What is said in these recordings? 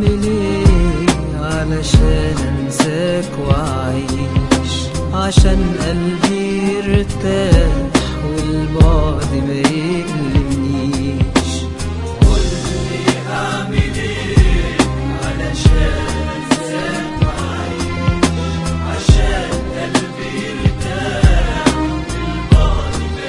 اعمل ايه علشان انساك واعيش عشان قلبي يرتاح والبعد ما يقلقنيش قولي اعمل ايه علشان انساك واعيش عشان قلبي يرتاح والبعد ما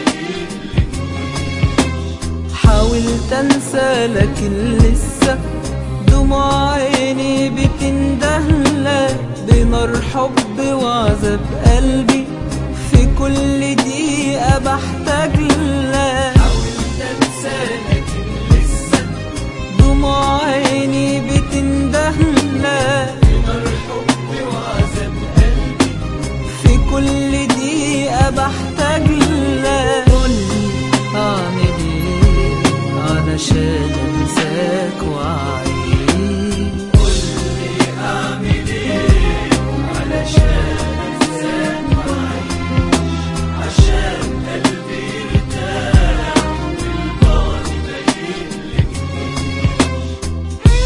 يقلقنيش حاولت انسى لكن لسه دموع عيني بتندهلك بنار حب وعذاب قلبي في كل دقيقة بحتاج لك حاولت انسى لكن لسه دموع عيني بتندهلك بنار حب وعذاب قلبي في كل دقيقة بحتاج لك قولي اعمل ايه علشان انساك واعيش قولي اعمل ايه علشان انساك واعيش عشان قلبي يرتاح والبعد ما يقلقنيش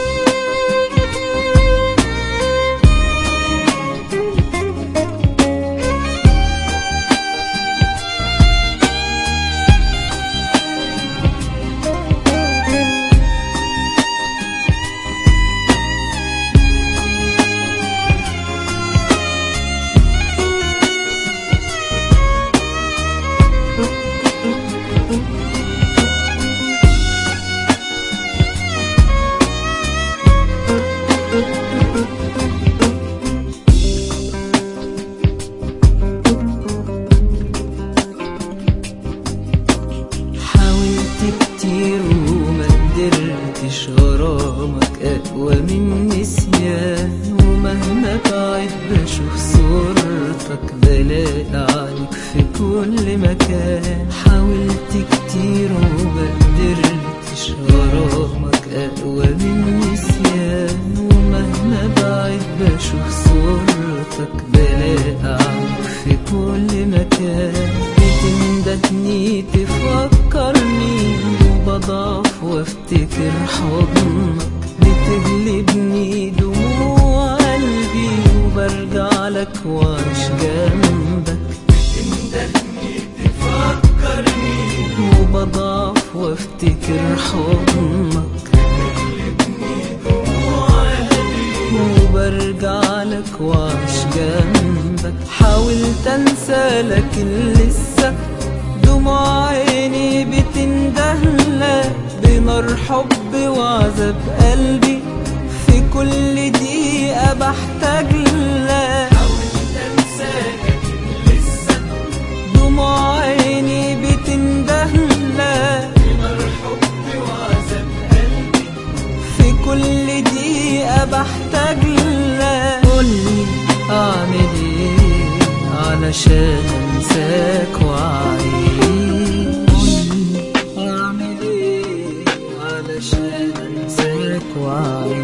حاولت كتير وما قدرتش غرامك اقوى من نسيان ومهما بعد بشوف صورتك بلاقي عليك في كل مكان حاولت كتير وما قدرتش غرامك اقوى من نسيان ومهما بعد بشوف صورتك بلاقي عليك في كل مكان بتندهني تفكرني وبضعف وافتكر حضنك بتغلبني دموع قلبي وبرجع لك واعيش جنبك بتندهني تفكرني وبضعف وافتكر حضنك بتغلبني دموع قلبي وبرجع لك واعيش جنبك حاولت انسى لكن لسه دموع عيني بتندهلك بنار حب وعذاب قلبي في كل دقيقة بحتاج لك حاولت انسى لكن لسه دموع عيني بتندهلك بنار حب وعذاب قلبي في كل دقيقة بحتاج لك قولي أعمل إيه علشان أنساك وأعيش قولي أعمل إيه علشان أنساك وأعيش